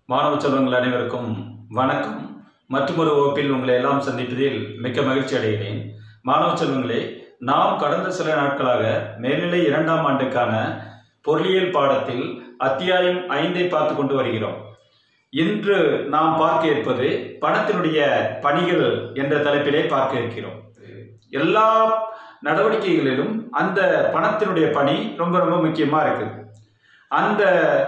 மாணவ செல்வங்கள் அனைவருக்கும் வணக்கம் மற்றொரு வகுப்பில் உங்களை எல்லாம் சந்திப்பதில் மிக்க மகிழ்ச்சி அடைகிறேன் மாணவ செல்வங்களே நாம் கடந்த சில நாட்களாக மேல்நிலை இரண்டாம் ஆண்டுக்கான பொருளியல் பாடத்தில் அத்தியாயம் ஐந்தை பார்த்து கொண்டு வருகிறோம் இன்று நாம் பார்க்க இருப்பது பணத்தினுடைய பணிகள் என்ற தலைப்பிலே பார்க்க இருக்கிறோம் எல்லா நடவடிக்கைகளிலும் அந்த பணத்தினுடைய பணி ரொம்ப ரொம்ப முக்கியமா இருக்குது அந்த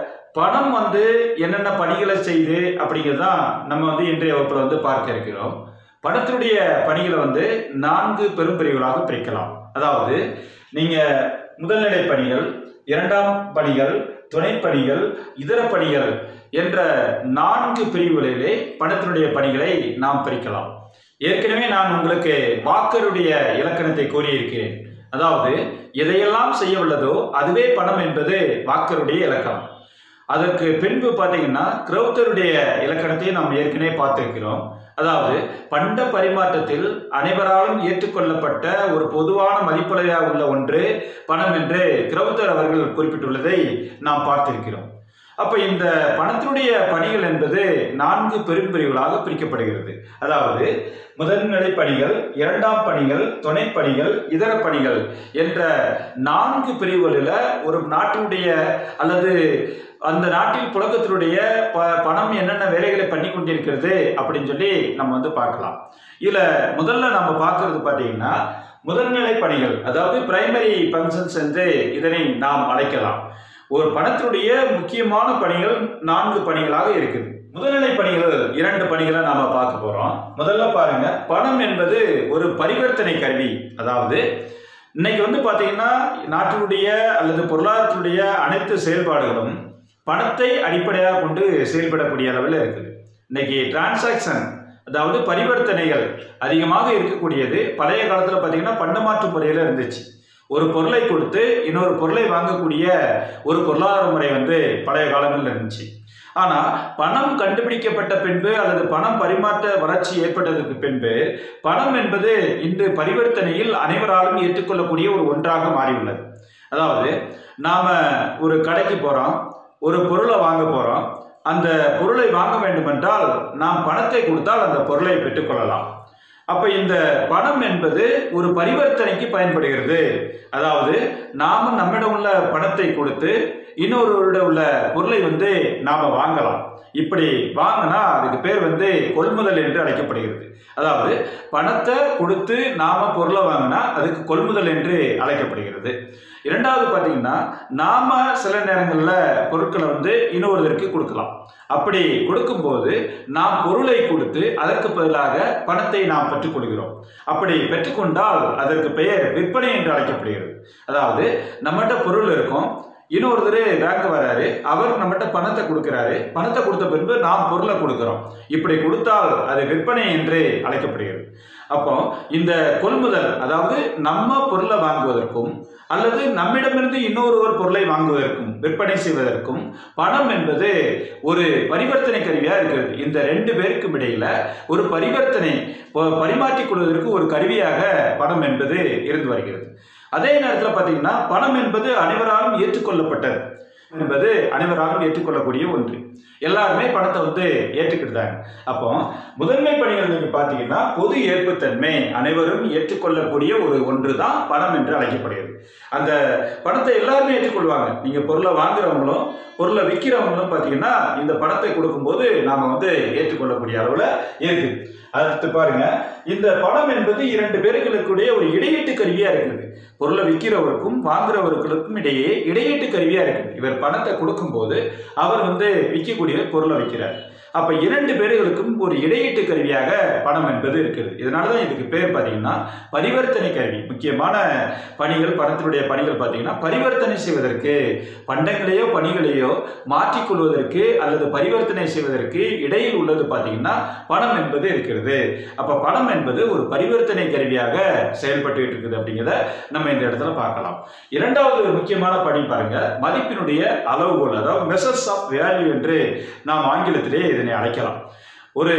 பணம் வந்து என்னென்ன பணிகளை செய்து அப்படிங்கிறது தான் நம்ம வந்து இன்றைய வகுப்பில் வந்து பார்க்க இருக்கிறோம் பணத்தினுடைய பணிகளை வந்து நான்கு பெரும் பிரிவுகளாக பிரிக்கலாம் அதாவது நீங்க முதல்நிலை பணிகள் இரண்டாம் பணிகள் துணை பணிகள் இதர பணிகள் என்ற நான்கு பிரிவுகளிலே பணத்தினுடைய பணிகளை நாம் பிரிக்கலாம் ஏற்கனவே நான் உங்களுக்கு வாக்கருடைய இலக்கணத்தை கூறியிருக்கிறேன் அதாவது எதையெல்லாம் செய்ய உள்ளதோ அதுவே பணம் என்பது வாக்கருடைய இலக்கணம் அதற்கு பின்பு பார்த்தீங்கன்னா கிரௌத்தருடைய இலக்கணத்தை நாம் ஏற்கனவே பார்த்திருக்கிறோம் அதாவது பண்ட பரிமாற்றத்தில் அனைவராலும் ஏற்றுக்கொள்ளப்பட்ட ஒரு பொதுவான மதிப்புலையாக உள்ள ஒன்று பணம் என்று கிரௌத்தர் அவர்கள் குறிப்பிட்டுள்ளதை நாம் பார்த்திருக்கிறோம் அப்ப இந்த பணத்தினுடைய பணிகள் என்பது நான்கு பெரும்பிரிவுகளாக பிரிக்கப்படுகிறது அதாவது முதல்நிலை பணிகள் இரண்டாம் பணிகள் துணை பணிகள் இதர பணிகள் என்ற நான்கு பிரிவுகளில் ஒரு நாட்டினுடைய அல்லது அந்த நாட்டில் புழக்கத்தினுடைய ப பணம் என்னென்ன வேலைகளை பண்ணி கொண்டிருக்கிறது அப்படின்னு சொல்லி நம்ம வந்து பார்க்கலாம் இதில் முதல்ல நம்ம பார்க்கறது பார்த்தீங்கன்னா முதல்நிலை பணிகள் அதாவது பிரைமரி ஃபங்க்ஷன்ஸ் என்று இதனை நாம் அழைக்கலாம் ஒரு பணத்தினுடைய முக்கியமான பணிகள் நான்கு பணிகளாக இருக்குது முதல்நிலை பணிகள் இரண்டு பணிகளை நாம பார்க்க போறோம் முதல்ல பாருங்க பணம் என்பது ஒரு பரிவர்த்தனை கருவி அதாவது இன்னைக்கு வந்து பாத்தீங்கன்னா நாட்டினுடைய அல்லது பொருளாதாரத்தினுடைய அனைத்து செயல்பாடுகளும் பணத்தை அடிப்படையாக கொண்டு செயல்படக்கூடிய அளவில் இருக்குது இன்னைக்கு டிரான்சாக்ஷன் அதாவது பரிவர்த்தனைகள் அதிகமாக இருக்கக்கூடியது பழைய காலத்தில் பார்த்தீங்கன்னா பண்டமாற்று முறையில் இருந்துச்சு ஒரு பொருளை கொடுத்து இன்னொரு பொருளை வாங்கக்கூடிய ஒரு பொருளாதார முறை வந்து பழைய காலங்களில் இருந்துச்சு ஆனால் பணம் கண்டுபிடிக்கப்பட்ட பின்பு அல்லது பணம் பரிமாற்ற வளர்ச்சி ஏற்பட்டதற்கு பின்பு பணம் என்பது இன்று பரிவர்த்தனையில் அனைவராலும் ஏற்றுக்கொள்ளக்கூடிய ஒரு ஒன்றாக மாறியுள்ளது அதாவது நாம ஒரு கடைக்கு போறோம் ஒரு பொருளை வாங்க போறோம் அந்த பொருளை வாங்க வேண்டுமென்றால் நாம் பணத்தை கொடுத்தால் அந்த பொருளை பெற்றுக்கொள்ளலாம் அப்ப இந்த பணம் என்பது ஒரு பரிவர்த்தனைக்கு பயன்படுகிறது அதாவது நாம நம்மிடம் உள்ள பணத்தை கொடுத்து இன்னொருவரிடம் உள்ள பொருளை வந்து நாம வாங்கலாம் இப்படி வாங்கினா அதுக்கு பேர் வந்து கொள்முதல் என்று அழைக்கப்படுகிறது அதாவது பணத்தை கொடுத்து நாம பொருளை வாங்கினா அதுக்கு கொள்முதல் என்று அழைக்கப்படுகிறது இரண்டாவது பார்த்தீங்கன்னா நாம சில நேரங்களில் பொருட்களை வந்து இன்னொருவருக்கு கொடுக்கலாம் அப்படி கொடுக்கும்போது நாம் பொருளை கொடுத்து அதற்கு பதிலாக பணத்தை நாம் பெற்றுக்கொள்கிறோம் அப்படி பெற்றுக்கொண்டால் அதற்கு பெயர் விற்பனை என்று அழைக்கப்படுகிறது அதாவது நம்மகிட்ட பொருள் இருக்கும் இன்னொருத்தர் பேங்க் வராரு அவர் நம்மகிட்ட பணத்தை கொடுக்கிறாரு பணத்தை கொடுத்த பின்பு நாம் பொருளை கொடுக்கிறோம் இப்படி கொடுத்தால் அது விற்பனை என்று அழைக்கப்படுகிறது அப்போ இந்த கொள்முதல் அதாவது நம்ம பொருளை வாங்குவதற்கும் அல்லது நம்மிடமிருந்து இன்னொருவர் பொருளை வாங்குவதற்கும் விற்பனை செய்வதற்கும் பணம் என்பது ஒரு பரிவர்த்தனை கருவியா இருக்கிறது இந்த ரெண்டு பேருக்கும் இடையில ஒரு பரிவர்த்தனை பரிமாற்றிக் கொள்வதற்கு ஒரு கருவியாக பணம் என்பது இருந்து வருகிறது அதே நேரத்தில் பார்த்தீங்கன்னா பணம் என்பது அனைவராலும் ஏற்றுக்கொள்ளப்பட்டது என்பது அனைவராலும் ஏற்றுக்கொள்ளக்கூடிய ஒன்று எல்லாருமே பணத்தை வந்து ஏற்றுக்கிட்டாங்க அப்போ முதன்மை பணிகள் நீங்க பார்த்தீங்கன்னா பொது ஏற்புத்தன்மை அனைவரும் ஏற்றுக்கொள்ளக்கூடிய ஒரு ஒன்று தான் பணம் என்று அழைக்கப்படுகிறது அந்த பணத்தை எல்லாருமே ஏற்றுக்கொள்வாங்க நீங்க பொருளை வாங்குறவங்களும் பொருளை விற்கிறவங்களும் பார்த்தீங்கன்னா இந்த பணத்தை கொடுக்கும்போது நாம வந்து ஏற்றுக்கொள்ளக்கூடிய அளவில் இருக்கு அடுத்து பாருங்க இந்த பணம் என்பது இரண்டு பேர்களுக்குடைய ஒரு இடையீட்டு கருவியா இருக்குது பொருளை விற்கிறவருக்கும் வாங்குறவர்களுக்கும் இடையே இடையீட்டு கருவியா இருக்குது இவர் பணத்தை கொடுக்கும்போது அவர் வந்து விற்கக்கூடியவர் பொருளை விற்கிறார் அப்ப இரண்டு பேர்களுக்கும் ஒரு இடையீட்டு கருவியாக பணம் என்பது இருக்குது இதனாலதான் இதுக்கு பேர் பார்த்தீங்கன்னா பரிவர்த்தனை கருவி முக்கியமான பணிகள் பணத்தினுடைய பணிகள் பார்த்தீங்கன்னா பரிவர்த்தனை செய்வதற்கு பண்டங்களையோ பணிகளையோ மாற்றிக்கொள்வதற்கு அல்லது பரிவர்த்தனை செய்வதற்கு இடையில் உள்ளது பார்த்தீங்கன்னா பணம் என்பது இருக்கிறது அப்ப பணம் என்பது ஒரு பரிவர்த்தனை கருவியாக செயல்பட்டு இருக்குது அப்படிங்கிறத நம்ம இந்த இடத்துல பார்க்கலாம் இரண்டாவது முக்கியமான பணி பாருங்க மதிப்பினுடைய அளவுகோல் அதாவது மெசர்ஸ் ஆஃப் வேல்யூ என்று நாம் ஆங்கிலத்திலே இதனை அழைக்கலாம் ஒரு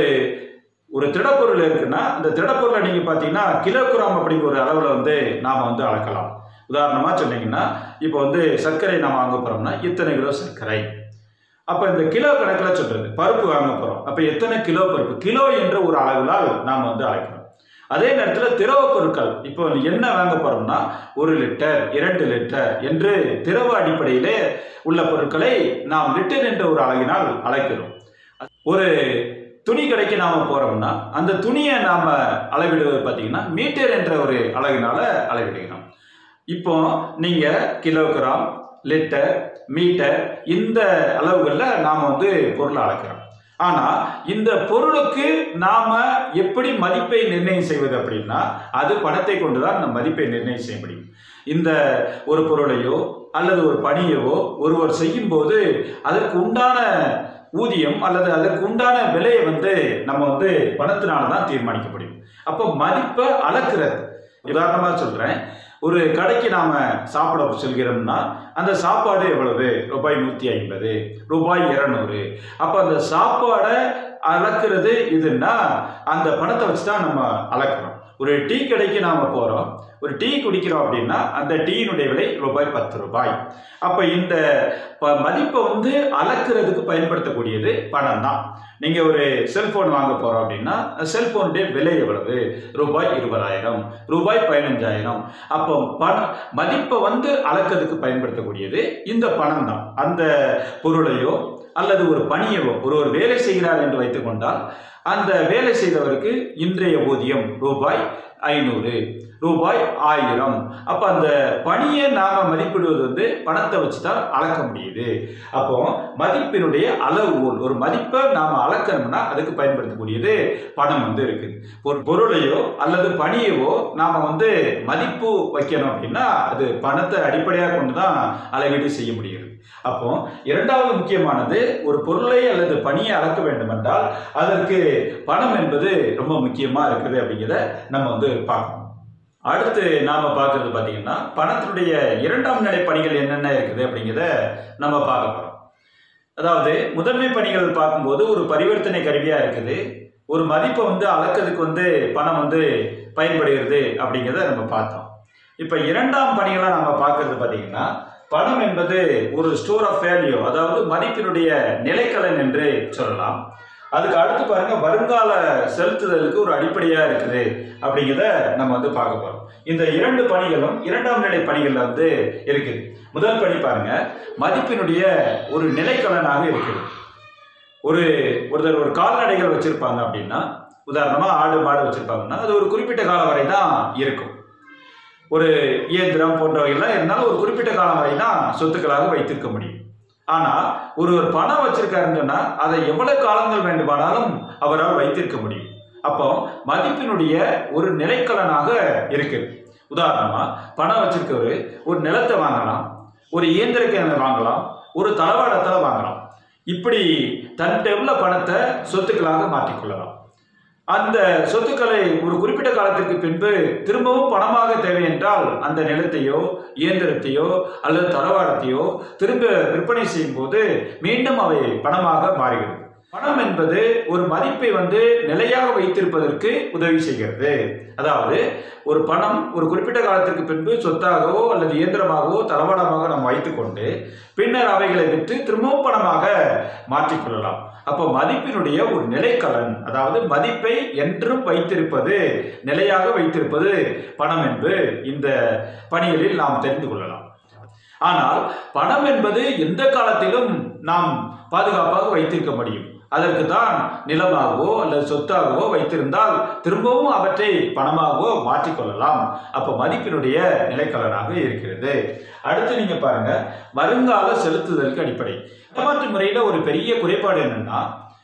ஒரு திடப்பொருள் இருக்குன்னா அந்த திடப்பொருளை நீங்க பார்த்தீங்கன்னா கிலோகிராம் அப்படிங்கிற ஒரு அளவில் வந்து நாம வந்து அளக்கலாம் உதாரணமாக சொன்னீங்கன்னா இப்போ வந்து சர்க்கரை நாம் வாங்க போறோம்னா இத்தனை கிலோ சர்க்கரை அப்ப இந்த கிலோ கணக்குல சொல்றது பருப்பு வாங்க போறோம் அப்ப எத்தனை கிலோ பருப்பு கிலோ என்ற ஒரு அளவிலால் நாம் வந்து அழைக்கிறோம் அதே நேரத்தில் திரவ பொருட்கள் இப்போ என்ன வாங்க போறோம்னா ஒரு லிட்டர் இரண்டு லிட்டர் என்று திரவ அடிப்படையிலே உள்ள பொருட்களை நாம் லிட்டர் என்ற ஒரு அழகினால் அழைக்கிறோம் ஒரு துணி கடைக்கு நாம போறோம்னா அந்த துணியை நாம அளவிடுவது பார்த்தீங்கன்னா மீட்டர் என்ற ஒரு அழகினால அளவிடுகிறோம் இப்போ நீங்க கிலோகிராம் லிட்டர் மீட்டர் இந்த அளவுகளில் நாம வந்து பொருளை அளக்கிறோம் ஆனா இந்த பொருளுக்கு நாம எப்படி மதிப்பை நிர்ணயம் செய்வது அப்படின்னா அது பணத்தை கொண்டுதான் அந்த மதிப்பை நிர்ணயம் செய்ய முடியும் இந்த ஒரு பொருளையோ அல்லது ஒரு பணியவோ ஒருவர் செய்யும் போது அதற்கு உண்டான ஊதியம் அல்லது அதற்கு உண்டான விலையை வந்து நம்ம வந்து பணத்தினால தான் தீர்மானிக்க முடியும் அப்போ மதிப்பை அளக்கிறது உதாரணமாக சொல்கிறேன் ஒரு கடைக்கு நாம் சாப்பிட செல்கிறோம்னா அந்த சாப்பாடு எவ்வளவு ரூபாய் நூற்றி ஐம்பது ரூபாய் இரநூறு அப்போ அந்த சாப்பாடை அளக்கிறது இதுன்னா அந்த பணத்தை வச்சு தான் நம்ம அளக்கிறோம் ஒரு டீ கடைக்கு நாம் போகிறோம் ஒரு டீ குடிக்கிறோம் அப்படின்னா அந்த டீயினுடைய விலை ரூபாய் பத்து ரூபாய் அப்போ இந்த ப மதிப்பை வந்து அளக்கிறதுக்கு பயன்படுத்தக்கூடியது பணம் தான் நீங்கள் ஒரு செல்ஃபோன் வாங்க போகிறோம் அப்படின்னா செல்ஃபோனுடைய விலை எவ்வளவு ரூபாய் இருபதாயிரம் ரூபாய் பதினஞ்சாயிரம் அப்போ பண மதிப்பை வந்து அளக்கிறதுக்கு பயன்படுத்தக்கூடியது இந்த பணம் தான் அந்த பொருளையோ அல்லது ஒரு பணியவோ ஒரு ஒரு வேலை செய்கிறார் என்று வைத்துக்கொண்டால் அந்த வேலை செய்தவருக்கு இன்றைய ஊதியம் ரூபாய் ஐநூறு ரூபாய் ஆயிரம் அப்போ அந்த பணியை நாம் மதிப்பிடுவது வந்து பணத்தை வச்சு தான் அளக்க முடியுது அப்போ மதிப்பினுடைய அளவுகோல் ஒரு மதிப்பை நாம் அளக்கணும்னா அதுக்கு பயன்படுத்தக்கூடியது பணம் வந்து இருக்குது ஒரு பொருளையோ அல்லது பணியவோ நாம் வந்து மதிப்பு வைக்கணும் அப்படின்னா அது பணத்தை அடிப்படையாக கொண்டு தான் அளவீடு செய்ய முடியுது அப்போ இரண்டாவது முக்கியமானது ஒரு பொருளை அல்லது பணியை அளக்க வேண்டும் என்றால் அதற்கு பணம் என்பது ரொம்ப முக்கியமா இருக்குது அப்படிங்கிறத நம்ம வந்து பார்க்கணும் அடுத்து நாம பார்க்கறது பார்த்தீங்கன்னா பணத்தினுடைய இரண்டாம் நிலை பணிகள் என்னென்ன இருக்குது அப்படிங்கிறத நம்ம பார்க்க போறோம் அதாவது முதன்மை பணிகள் பார்க்கும்போது ஒரு பரிவர்த்தனை கருவியா இருக்குது ஒரு மதிப்பை வந்து அளக்கிறதுக்கு வந்து பணம் வந்து பயன்படுகிறது அப்படிங்கிறத நம்ம பார்த்தோம் இப்போ இரண்டாம் பணிகளை நம்ம பார்க்கறது பார்த்தீங்கன்னா பணம் என்பது ஒரு ஸ்டோர் ஆஃப் வேல்யூ அதாவது மதிப்பினுடைய நிலைக்கலன் என்று சொல்லலாம் அதுக்கு அடுத்து பாருங்க வருங்கால செலுத்துதலுக்கு ஒரு அடிப்படையா இருக்குது அப்படிங்கிறத நம்ம வந்து பார்க்க போறோம் இந்த இரண்டு பணிகளும் இரண்டாம் நிலை பணிகள்ல வந்து இருக்குது முதல் பணி பாருங்க மதிப்பினுடைய ஒரு நிலைக்கலனாக இருக்குது ஒரு ஒருத்தர் ஒரு கால்நடைகள் வச்சிருப்பாங்க அப்படின்னா உதாரணமா ஆடு மாடு வச்சிருப்பாங்கன்னா அது ஒரு குறிப்பிட்ட காலம் வரை தான் இருக்கும் ஒரு இயந்திரம் போன்றவைகள்லாம் இருந்தாலும் ஒரு குறிப்பிட்ட காலம் வரை தான் சொத்துக்களாக வைத்திருக்க முடியும் ஆனா ஒரு ஒரு பணம் வச்சிருக்காருன்னு சொன்னா அதை எவ்வளவு காலங்கள் வேண்டுமானாலும் அவரால் வைத்திருக்க முடியும் அப்போ மதிப்பினுடைய ஒரு நிலைக்கலனாக இருக்குது உதாரணமா பணம் வச்சிருக்கவர் ஒரு நிலத்தை வாங்கலாம் ஒரு இயந்திரத்தை வாங்கலாம் ஒரு தளவாடத்தில் வாங்கலாம் இப்படி தன்கிட்ட உள்ள பணத்தை சொத்துக்களாக மாற்றிக்கொள்ளலாம் அந்த சொத்துக்களை ஒரு குறிப்பிட்ட காலத்திற்கு பின்பு திரும்பவும் பணமாக தேவை என்றால் அந்த நிலத்தையோ இயந்திரத்தையோ அல்லது தளவாடத்தையோ திரும்ப விற்பனை செய்யும் போது மீண்டும் அவை பணமாக மாறுகிறது பணம் என்பது ஒரு மதிப்பை வந்து நிலையாக வைத்திருப்பதற்கு உதவி செய்கிறது அதாவது ஒரு பணம் ஒரு குறிப்பிட்ட காலத்திற்கு பின்பு சொத்தாகவோ அல்லது இயந்திரமாகவோ தளவாடமாக நாம் வைத்துக்கொண்டு பின்னர் அவைகளை விற்று திரும்பவும் பணமாக மாற்றிக்கொள்ளலாம் அப்போ மதிப்பினுடைய ஒரு நிலைக்கலன் அதாவது மதிப்பை என்றும் வைத்திருப்பது நிலையாக வைத்திருப்பது பணம் என்று இந்த பணிகளில் நாம் தெரிந்து கொள்ளலாம் ஆனால் பணம் என்பது எந்த காலத்திலும் நாம் பாதுகாப்பாக வைத்திருக்க முடியும் அதற்கு தான் நிலமாகவோ அல்லது சொத்தாகவோ வைத்திருந்தால் திரும்பவும் அவற்றை பணமாகவோ மாற்றிக்கொள்ளலாம் அப்போ மதிப்பினுடைய நிலைக்கலனாக இருக்கிறது அடுத்து நீங்க பாருங்க வருங்கால செலுத்துதலுக்கு அடிப்படை ஏமாற்று முறையில் ஒரு பெரிய குறைபாடு என்னன்னா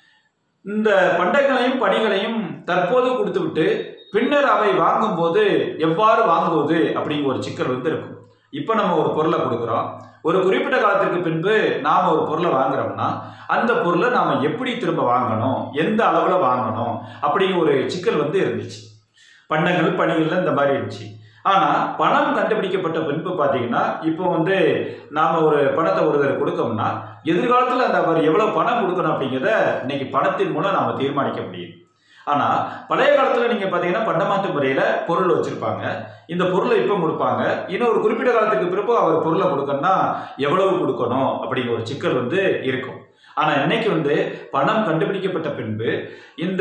இந்த பண்டங்களையும் பணிகளையும் தற்போது கொடுத்துவிட்டு பின்னர் அவை வாங்கும்போது எவ்வாறு வாங்குவது அப்படிங்கிற ஒரு சிக்கல் வந்து இருக்கும் இப்போ நம்ம ஒரு பொருளை கொடுக்குறோம் ஒரு குறிப்பிட்ட காலத்திற்கு பின்பு நாம் ஒரு பொருளை வாங்குறோம்னா அந்த பொருளை நாம் எப்படி திரும்ப வாங்கணும் எந்த அளவில் வாங்கணும் அப்படிங்கிற ஒரு சிக்கல் வந்து இருந்துச்சு பண்டங்கள் பணிகள்ல இந்த மாதிரி இருந்துச்சு ஆனால் பணம் கண்டுபிடிக்கப்பட்ட பின்பு பார்த்தீங்கன்னா இப்போ வந்து நாம் ஒரு பணத்தை ஒருத்தர் கொடுக்கோம்னா எதிர்காலத்தில் அந்த அவர் எவ்வளோ பணம் கொடுக்கணும் அப்படிங்கிறத இன்னைக்கு பணத்தின் மூலம் நாம் தீர்மானிக்க முடியும் ஆனால் பழைய காலத்தில் நீங்கள் பார்த்தீங்கன்னா பண்டமாற்று முறையில் பொருள் வச்சுருப்பாங்க இந்த பொருளை இப்போ கொடுப்பாங்க இன்னும் ஒரு குறிப்பிட்ட காலத்துக்கு பிறப்பு அவர் பொருளை கொடுக்கணும்னா எவ்வளவு கொடுக்கணும் அப்படிங்கிற ஒரு சிக்கல் வந்து இருக்கும் ஆனா இன்னைக்கு வந்து பணம் கண்டுபிடிக்கப்பட்ட பின்பு இந்த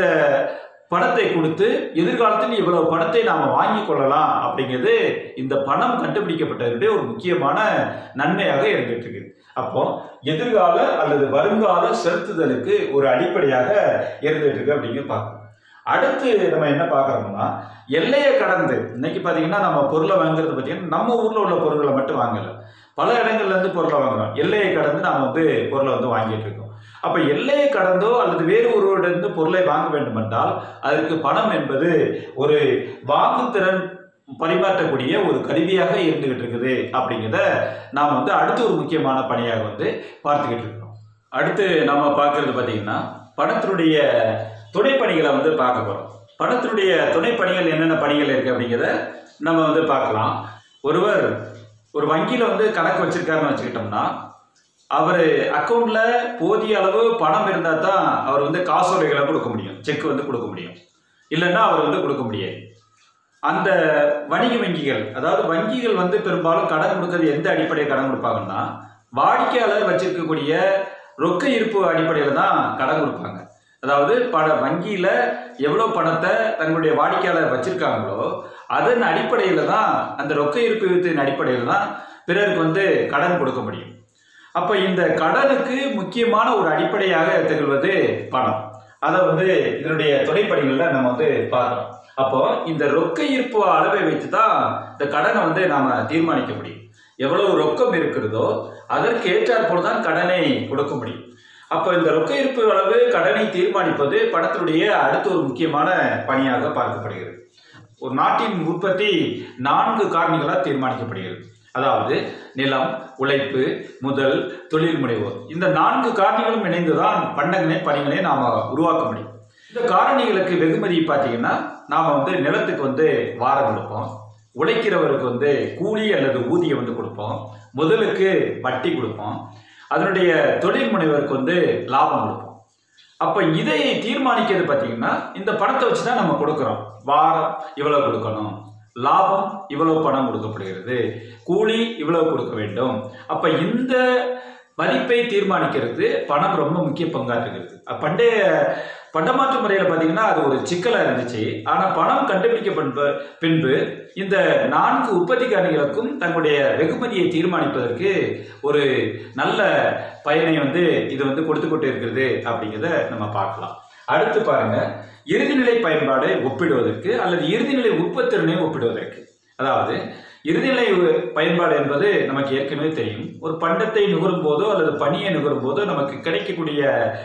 பணத்தை கொடுத்து எதிர்காலத்தில் இவ்வளவு பணத்தை நாம வாங்கி கொள்ளலாம் அப்படிங்கிறது இந்த பணம் கண்டுபிடிக்கப்பட்டதுடைய ஒரு முக்கியமான நன்மையாக இருந்துட்டு இருக்கு அப்போ எதிர்கால அல்லது வருங்கால செலுத்துதலுக்கு ஒரு அடிப்படையாக இருந்துட்டு இருக்கு அப்படிங்கிறது பார்க்கணும் அடுத்து நம்ம என்ன பார்க்கறோம்னா எல்லையை கடந்து இன்னைக்கு பார்த்தீங்கன்னா நம்ம பொருளை வாங்குறது பார்த்தீங்கன்னா நம்ம ஊர்ல உள்ள பொருட்களை மட்டும் வாங்கல பல இடங்கள்ல இருந்து பொருளை வாங்குறோம் எல்லையை கடந்து நாம வந்து பொருளை வந்து வாங்கிட்டு இருக்கோம் அப்ப எல்லையை கடந்தோ அல்லது வேறு ஒருவரிடந்து பொருளை வாங்க வேண்டும் என்றால் அதற்கு பணம் என்பது ஒரு வாங்குத்திறன் பரிமாற்றக்கூடிய ஒரு கருவியாக இருந்துகிட்டு இருக்குது அப்படிங்கிறத நாம் வந்து அடுத்த ஒரு முக்கியமான பணியாக வந்து பார்த்துக்கிட்டு இருக்கிறோம் அடுத்து நம்ம பார்க்கறது பார்த்தீங்கன்னா பணத்தினுடைய துணைப்பணிகளை வந்து பார்க்க போகிறோம் பணத்தினுடைய துணைப்பணிகள் என்னென்ன பணிகள் இருக்குது அப்படிங்கிறத நம்ம வந்து பார்க்கலாம் ஒருவர் ஒரு வங்கியில் வந்து கணக்கு வச்சிருக்காருன்னு வச்சுக்கிட்டோம்னா அவர் அக்கௌண்ட்ல போதிய அளவு பணம் இருந்தால் தான் அவர் வந்து காசோலைகளை கொடுக்க முடியும் செக் வந்து கொடுக்க முடியும் இல்லைன்னா அவர் வந்து கொடுக்க முடியாது அந்த வணிக வங்கிகள் அதாவது வங்கிகள் வந்து பெரும்பாலும் கடன் கொடுக்கறது எந்த அடிப்படையில் கடன் கொடுப்பாங்கன்னா வாடிக்கையாளர் வச்சிருக்கக்கூடிய ரொக்க இருப்பு அடிப்படையில் தான் கடன் கொடுப்பாங்க அதாவது பண வங்கியில் எவ்வளோ பணத்தை தங்களுடைய வாடிக்கையாளர் வச்சிருக்காங்களோ அதன் அடிப்படையில் தான் அந்த ரொக்க இருப்பு வித்தின் அடிப்படையில் தான் பிறருக்கு வந்து கடன் கொடுக்க முடியும் அப்போ இந்த கடனுக்கு முக்கியமான ஒரு அடிப்படையாக திகழ்வது பணம் அதை வந்து இதனுடைய துணைப்பணிகளில் நம்ம வந்து பார்க்குறோம் அப்போ இந்த ரொக்க ஈர்ப்பு அளவை வைத்து தான் இந்த கடனை வந்து நாம தீர்மானிக்க முடியும் எவ்வளவு ரொக்கம் இருக்கிறதோ அதற்கு ஏற்றாற் போல தான் கடனை கொடுக்க முடியும் அப்போ இந்த ரொக்க இருப்பு அளவு கடனை தீர்மானிப்பது பணத்தினுடைய அடுத்த ஒரு முக்கியமான பணியாக பார்க்கப்படுகிறது ஒரு நாட்டின் உற்பத்தி நான்கு காரணிகளால் தீர்மானிக்கப்படுகிறது அதாவது நிலம் உழைப்பு முதல் தொழில் முனைவோர் இந்த நான்கு காரணிகளும் இணைந்துதான் பண்டங்களை பணிகளை நாம உருவாக்க முடியும் இந்த காரணிகளுக்கு வெகுமதி பார்த்தீங்கன்னா நாம வந்து நிலத்துக்கு வந்து வாரம் கொடுப்போம் உழைக்கிறவருக்கு வந்து கூலி அல்லது ஊதியம் வந்து கொடுப்போம் முதலுக்கு வட்டி கொடுப்போம் அதனுடைய தொழில் முனைவருக்கு வந்து லாபம் கொடுப்போம் அப்ப இதை தீர்மானிக்கிறது பார்த்தீங்கன்னா இந்த பணத்தை வச்சு தான் நம்ம கொடுக்குறோம் வாரம் இவ்வளவு கொடுக்கணும் லாபம் இவ்வளவு பணம் கொடுக்கப்படுகிறது கூலி இவ்வளவு கொடுக்க வேண்டும் அப்ப இந்த மதிப்பை தீர்மானிக்கிறது பணம் ரொம்ப முக்கிய பங்காற்றுகிறது அஹ் பண்டைய பண்டமாற்று முறையில் பார்த்தீங்கன்னா அது ஒரு சிக்கலாக இருந்துச்சு ஆனால் பணம் கண்டுபிடிக்கப்பட்ட பின்பு இந்த நான்கு உற்பத்தி காரணிகளுக்கும் தங்களுடைய வெகுமதியை தீர்மானிப்பதற்கு ஒரு நல்ல பயனை வந்து இது வந்து கொடுத்து கொண்டு இருக்கிறது அப்படிங்கிறத நம்ம பார்க்கலாம் அடுத்து பாருங்க இறுதிநிலை பயன்பாடை ஒப்பிடுவதற்கு அல்லது இறுதிநிலை உற்பத்திறனை ஒப்பிடுவதற்கு அதாவது இறுதிநிலை உ- பயன்பாடு என்பது நமக்கு ஏற்கனவே தெரியும் ஒரு பண்டத்தை நுகரும் போதோ அல்லது பணியை நுகரும் போதோ நமக்கு கிடைக்கக்கூடிய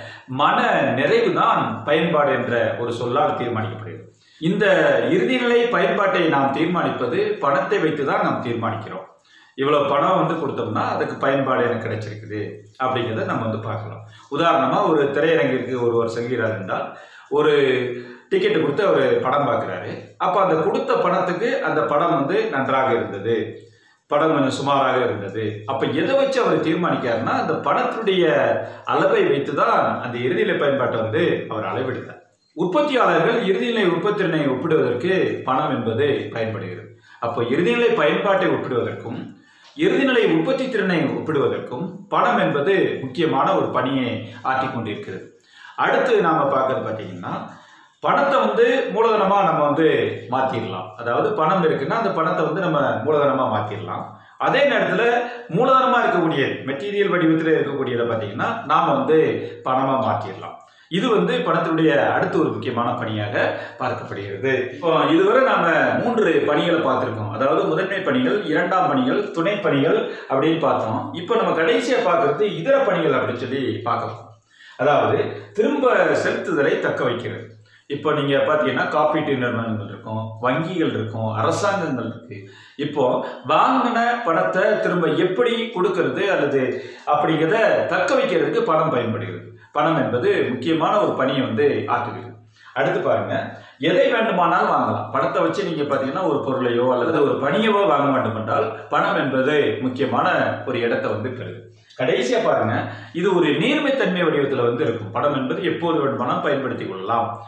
மன நிறைவு தான் பயன்பாடு என்ற ஒரு சொல்லால் தீர்மானிக்கப்படுகிறது இந்த இறுதிநிலை பயன்பாட்டை நாம் தீர்மானிப்பது பணத்தை வைத்து தான் நாம் தீர்மானிக்கிறோம் இவ்வளவு பணம் வந்து கொடுத்தோம்னா அதுக்கு பயன்பாடு எனக்கு கிடைச்சிருக்குது அப்படிங்கிறத நம்ம வந்து பார்க்கலாம் உதாரணமா ஒரு திரையரங்கிற்கு ஒருவர் செல்கிறார் என்றால் ஒரு டிக்கெட் கொடுத்து அவர் படம் பார்க்குறாரு அப்போ அந்த கொடுத்த பணத்துக்கு அந்த படம் வந்து நன்றாக இருந்தது படம் கொஞ்சம் சுமாராக இருந்தது அப்போ எதை வச்சு அவர் தீர்மானிக்காருன்னா அந்த பணத்துடைய அளவை வைத்து தான் அந்த இறுதிநிலை பயன்பாட்டை வந்து அவர் அளவெடுத்தார் உற்பத்தியாளர்கள் இறுதிநிலை உற்பத்திறனை ஒப்பிடுவதற்கு பணம் என்பது பயன்படுகிறது அப்போ இறுதிநிலை பயன்பாட்டை ஒப்பிடுவதற்கும் இறுதிநிலை உற்பத்தி திறனை ஒப்பிடுவதற்கும் பணம் என்பது முக்கியமான ஒரு பணியை ஆற்றிக் கொண்டிருக்கிறது அடுத்து நாம பார்க்கறது பார்த்தீங்கன்னா பணத்தை வந்து மூலதனமா நம்ம வந்து மாத்திரலாம் அதாவது பணம் இருக்குன்னா அந்த பணத்தை வந்து நம்ம மூலதனமா மாத்திரலாம் அதே நேரத்தில் மூலதனமா இருக்கக்கூடிய மெட்டீரியல் வடிவத்தில் இருக்கக்கூடியதை பார்த்தீங்கன்னா நாம வந்து பணமா மாற்றிடலாம் இது வந்து பணத்தினுடைய அடுத்த ஒரு முக்கியமான பணியாக பார்க்கப்படுகிறது இப்போ இதுவரை நாம மூன்று பணிகளை பார்த்திருக்கோம் அதாவது முதன்மை பணிகள் இரண்டாம் பணிகள் துணை பணிகள் அப்படின்னு பார்த்தோம் இப்போ நம்ம கடைசியா பார்க்கறது இதர பணிகள் அப்படின்னு சொல்லி பார்க்கலாம் அதாவது திரும்ப செலுத்துதலை தக்க வைக்கிறது இப்போ நீங்க பார்த்தீங்கன்னா காப்பீட்டு நிறுவனங்கள் இருக்கும் வங்கிகள் இருக்கும் அரசாங்கங்கள் இருக்கு இப்போ வாங்கின பணத்தை திரும்ப எப்படி கொடுக்கறது அல்லது அப்படிங்கிறத தக்க வைக்கிறதுக்கு பணம் பயன்படுகிறது பணம் என்பது முக்கியமான ஒரு பணியை வந்து ஆற்றுகிறது அடுத்து பாருங்க எதை வேண்டுமானாலும் வாங்கலாம் பணத்தை வச்சு நீங்க பார்த்தீங்கன்னா ஒரு பொருளையோ அல்லது ஒரு பணியவோ வாங்க வேண்டும் என்றால் பணம் என்பது முக்கியமான ஒரு இடத்தை வந்து பெறுது கடைசியா பாருங்க இது ஒரு நீர்மைத்தன்மை வடிவத்தில் வந்து இருக்கும் பணம் என்பது எப்போது வேண்டுமானாலும் பயன்படுத்திக் கொள்ளலாம்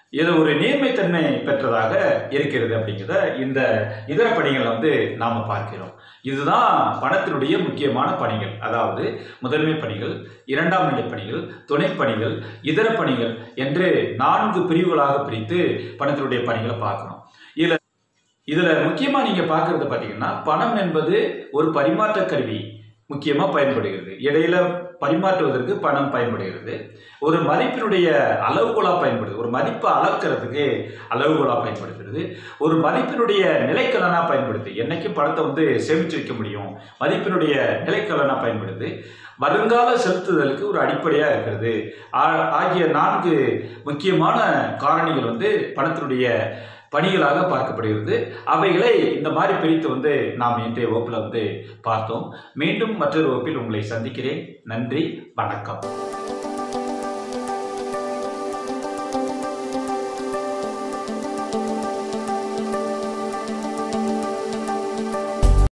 இது ஒரு நேர்மைத்தன்மை பெற்றதாக இருக்கிறது அப்படிங்கிறத இந்த இதர பணிகளை வந்து நாம் பார்க்கிறோம் இதுதான் பணத்தினுடைய முக்கியமான பணிகள் அதாவது முதன்மை பணிகள் இரண்டாம் நிலை பணிகள் துணை பணிகள் இதர பணிகள் என்று நான்கு பிரிவுகளாக பிரித்து பணத்தினுடைய பணிகளை பார்க்கணும் இதில் இதில் முக்கியமாக நீங்கள் பார்க்குறது பார்த்தீங்கன்னா பணம் என்பது ஒரு பரிமாற்ற கருவி முக்கியமாக பயன்படுகிறது இடையில பரிமாற்றுவதற்கு பணம் பயன்படுகிறது ஒரு மதிப்பினுடைய அளவுகோலாக பயன்படுது ஒரு மதிப்பை அளக்கிறதுக்கு அளவுகோலாக பயன்படுகிறது ஒரு மதிப்பினுடைய நிலைக்கலனாக பயன்படுது என்னைக்கும் பணத்தை வந்து சேமித்து வைக்க முடியும் மதிப்பினுடைய நிலைக்கலனாக பயன்படுது வருங்கால செலுத்துதலுக்கு ஒரு அடிப்படையாக இருக்கிறது ஆ- ஆகிய நான்கு முக்கியமான காரணிகள் வந்து பணத்தினுடைய பணிகளாக பார்க்கப்படுகிறது அவைகளை இந்த மாதிரி பிரித்து வந்து நாம் இன்றைய வகுப்பில் வந்து பார்த்தோம் மீண்டும் மற்றொரு வகுப்பில் உங்களை சந்திக்கிறேன் நன்றி வணக்கம்